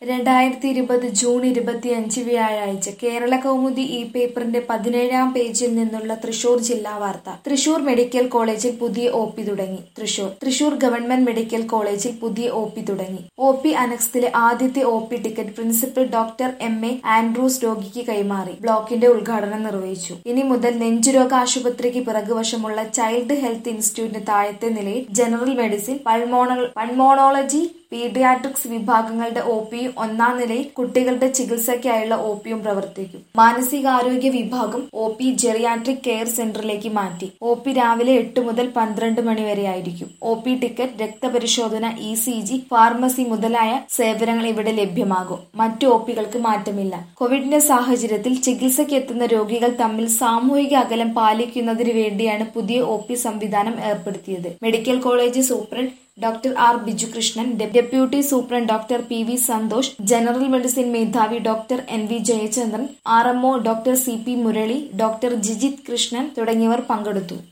രണ്ടായിരത്തി ഇരുപത് ജൂൺ ഇരുപത്തിയഞ്ച് വ്യാഴാഴ്ച കേരള കൗമുദി ഈ പേപ്പറിന്റെ പതിനേഴാം പേജിൽ നിന്നുള്ള തൃശൂർ ജില്ലാ വാർത്ത തൃശൂർ മെഡിക്കൽ കോളേജിൽ പുതിയ ഒ പി തുടങ്ങി തൃശൂർ തൃശൂർ ഗവൺമെന്റ് മെഡിക്കൽ കോളേജിൽ പുതിയ ഒ പി തുടങ്ങി ഒ പി അനക്സിലെ ആദ്യത്തെ O P ticket principal doctor M A Andrews രോഗിക്ക് കൈമാറി ബ്ലോക്കിന്റെ ഉദ്ഘാടനം നിർവഹിച്ചു ഇനി മുതൽ നെഞ്ചുരോഗ ആശുപത്രിക്ക് പിറകുവശമുള്ള ചൈൽഡ് ഹെൽത്ത് ഇൻസ്റ്റിറ്റ്യൂട്ടിന് താഴത്തെ നിലയിൽ general medicine pulmonal pulmonology paediatrics വിഭാഗങ്ങളുടെ ഒ പിയും ഒന്നാം നിലയിൽ കുട്ടികളുടെ ചികിത്സയ്ക്കായുള്ള ഒ പിയും പ്രവർത്തിക്കും മാനസികാരോഗ്യ വിഭാഗം ഒ പി ജെറിയാട്രിക് കെയർ സെന്ററിലേക്ക് മാറ്റി ഒ പി രാവിലെ എട്ട് മുതൽ പന്ത്രണ്ട് മണി വരെ ആയിരിക്കും ഒ പി ടിക്കറ്റ് രക്തപരിശോധന ഇ സി ജി ഫാർമസി മുതലായ സേവനങ്ങൾ ഇവിടെ ലഭ്യമാകും മറ്റു ഒ പികൾക്ക് മാറ്റമില്ല കോവിഡിന്റെ സാഹചര്യത്തിൽ ചികിത്സയ്ക്ക് എത്തുന്ന രോഗികൾ തമ്മിൽ സാമൂഹിക അകലം പാലിക്കുന്നതിന് വേണ്ടിയാണ് പുതിയ ഒ പി സംവിധാനം ഏർപ്പെടുത്തിയത് medical college superintendent doctor R Bijukrishnan deputy superintendent doctor P V Santhosh general medicine മേധാവി doctor N V Jayachandran R M O doctor C P Murali doctor Jijith Krishnan തുടങ്ങിയവർ പങ്കെടുത്തു